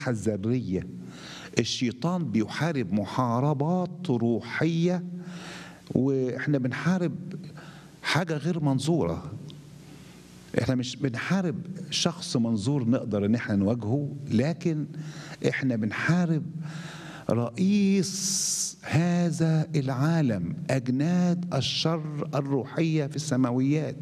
الذرية الشيطان بيحارب محاربات روحية واحنا بنحارب حاجة غير منظورة احنا مش بنحارب شخص منظور نقدر ان احنا نواجهه لكن احنا بنحارب رئيس هذا العالم اجناد الشر الروحيه في السماويات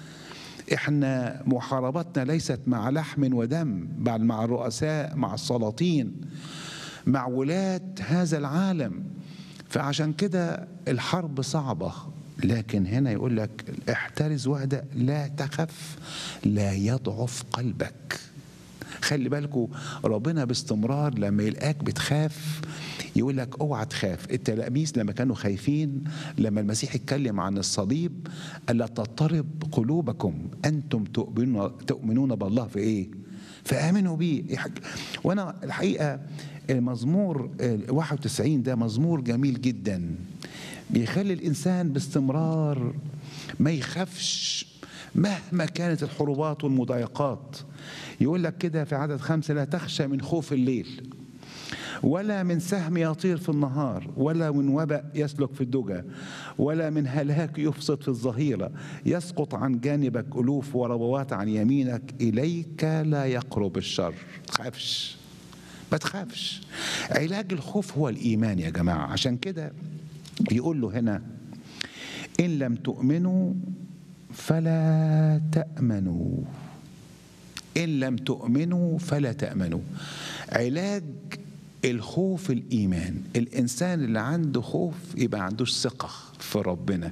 احنا محاربتنا ليست مع لحم ودم بل مع الرؤساء مع السلاطين مع ولاة هذا العالم فعشان كده الحرب صعبة لكن هنا يقول لك احترز وحدة لا تخف لا يضعف قلبك خلي بالكوا ربنا باستمرار لما يلقاك بتخاف يقول لك اوعى تخاف التلاميذ لما كانوا خايفين لما المسيح اتكلم عن الصليب الا تضطرب قلوبكم انتم تؤمنون تؤمنون بالله في ايه فامنوا بيه وانا الحقيقه المزمور 91 ده مزمور جميل جدا بيخلي الانسان باستمرار ما يخافش مهما كانت الحروبات والمضايقات يقول لك كده في عدد خمسة لا تخشى من خوف الليل ولا من سهم يطير في النهار ولا من وبأ يسلك في الدجى ولا من هلاك يفسد في الظهيرة يسقط عن جانبك ألوف وربوات عن يمينك إليك لا يقرب الشر تخافش ما تخافش علاج الخوف هو الإيمان يا جماعة عشان كده بيقول له هنا إن لم تؤمنوا فلا تأمنوا إن لم تؤمنوا فلا تأمنوا علاج الخوف الإيمان الإنسان اللي عنده خوف يبقى عندوش ثقة في ربنا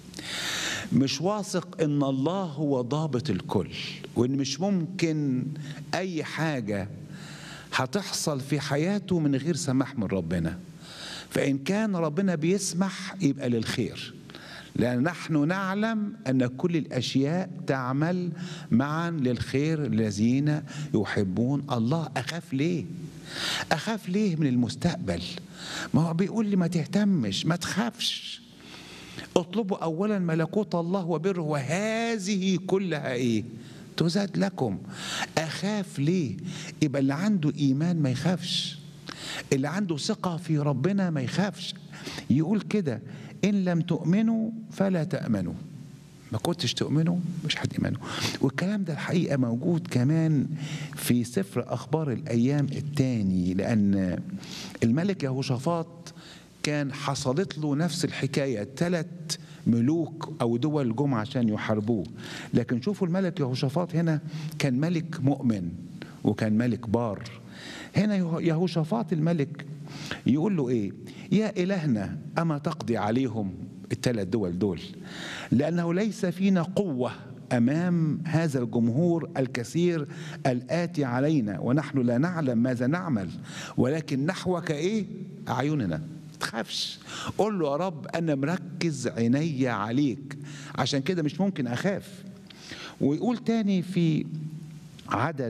مش واثق ان الله هو ضابط الكل وان مش ممكن اي حاجه هتحصل في حياته من غير سماح من ربنا فان كان ربنا بيسمح يبقى للخير لأن نحن نعلم أن كل الأشياء تعمل معا للخير الذين يحبون الله أخاف ليه؟ أخاف ليه من المستقبل؟ ما هو بيقول لي ما تهتمش ما تخافش اطلبوا أولا ملكوت الله وبره وهذه كلها إيه؟ تزاد لكم أخاف ليه؟ يبقى اللي عنده إيمان ما يخافش اللي عنده ثقة في ربنا ما يخافش يقول كده إن لم تؤمنوا فلا تأمنوا ما كنتش تؤمنوا مش هتؤمنوا والكلام ده الحقيقة موجود كمان في سفر أخبار الأيام الثاني لأن الملك يهوشافاط كان حصلت له نفس الحكاية ثلاث ملوك أو دول جم عشان يحاربوه لكن شوفوا الملك يهوشافاط هنا كان ملك مؤمن وكان ملك بار هنا يهوشافاط الملك يقول له ايه يا الهنا اما تقضي عليهم الثلاث دول دول لانه ليس فينا قوه امام هذا الجمهور الكثير الاتي علينا ونحن لا نعلم ماذا نعمل ولكن نحوك ايه اعيننا تخافش قول له يا رب انا مركز عيني عليك عشان كده مش ممكن اخاف ويقول تاني في عدد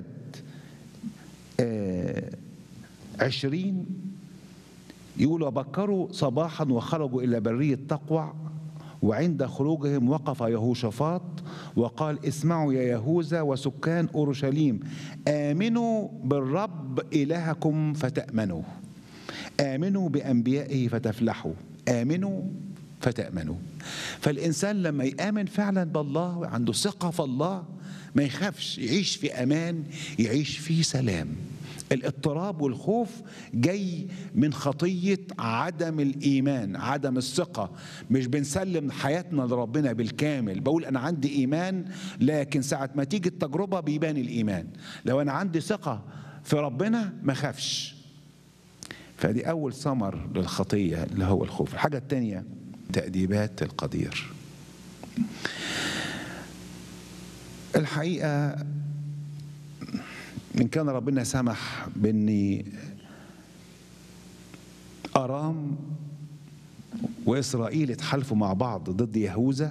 آه عشرين يقول وبكروا صباحا وخرجوا إلى برية تقوع وعند خروجهم وقف يهوشافاط وقال اسمعوا يا يهوذا وسكان أورشليم آمنوا بالرب إلهكم فتأمنوا آمنوا بأنبيائه فتفلحوا آمنوا فتأمنوا فالإنسان لما يآمن فعلا بالله وعنده ثقة في الله ما يخافش يعيش في أمان يعيش في سلام الاضطراب والخوف جاي من خطية عدم الإيمان عدم الثقة مش بنسلم حياتنا لربنا بالكامل بقول أنا عندي إيمان لكن ساعة ما تيجي التجربة بيبان الإيمان لو أنا عندي ثقة في ربنا ما خافش فدي أول ثمر للخطية اللي هو الخوف الحاجة الثانية تأديبات القدير الحقيقة إن كان ربنا سمح بإني أرام وإسرائيل اتحالفوا مع بعض ضد يهوذا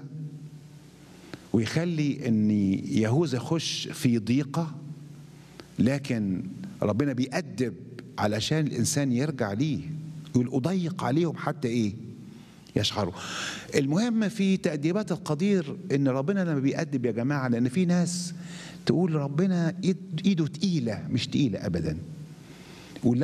ويخلي إن يهوذا يخش في ضيقة لكن ربنا بيأدب علشان الإنسان يرجع ليه يقول أضيق عليهم حتى إيه يشعروا المهم في تأديبات القدير إن ربنا لما بيأدب يا جماعة لأن في ناس تقول ربنا ايده تقيله مش تقيله ابدا